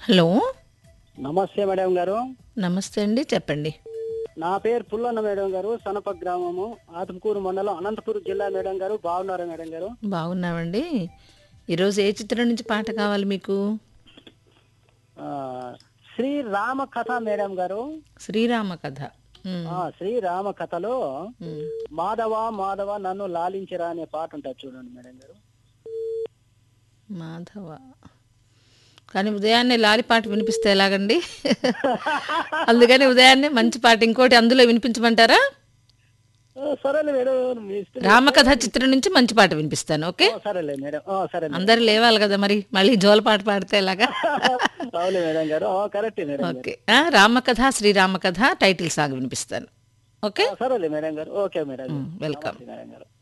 Hello నమస్తే madam గారు నమస్తే అండి చెప్పండి నా పేరు పుల్లన్న మేడం గారు సనప గ్రామము ఆత్మకూరు మండలం అనంతపురం జిల్లా మేడం గారు బాగున్నారా మేడం గారు బాగున్నామండి ఈరోజు ఏ చిత్రం నుంచి పాట కావాలి మీకు ఆ, శ్రీ రామ కథ మేడం గారు శ్రీరామ కథ ఉమ్, ఆ శ్రీ రామ కథలో ఉమ్. మాధవ మాధవ నన్ను లాలించరా అనే పాట ఉంటుంది చూడండి మేడం గారు మాధవ కానీ ఉదయాన్నే లాలి పాట వినిపిస్తే ఎలాగండి అందుకని ఉదయాన్నే మంచి పాట ఇంకోటి అందులో వినిపించమంటారా ఆ, సరేలే మేడం మీ ఇష్టం. రామకథ చిత్రం నుంచి మంచి పాట వినిపిస్తాను ఓకే ఆ, సరేలే మేడం ఆ, సరే మేడం. అందరు లేవాలి కదా మరి మళ్ళీ జోల పాట పాడితే ఎలాగా అవులే మేడం గారు ఆ, కరెక్టే మేడం గారు ఓకే ఆ, రామకథ శ్రీరామకథ టైటిల్ సాంగ్ వినిపిస్తాను ఓకే ఆ, సరేలే మేడం గారు ఓకే మేడం గారు. వెల్కమ్ నమస్తే మేడం గారు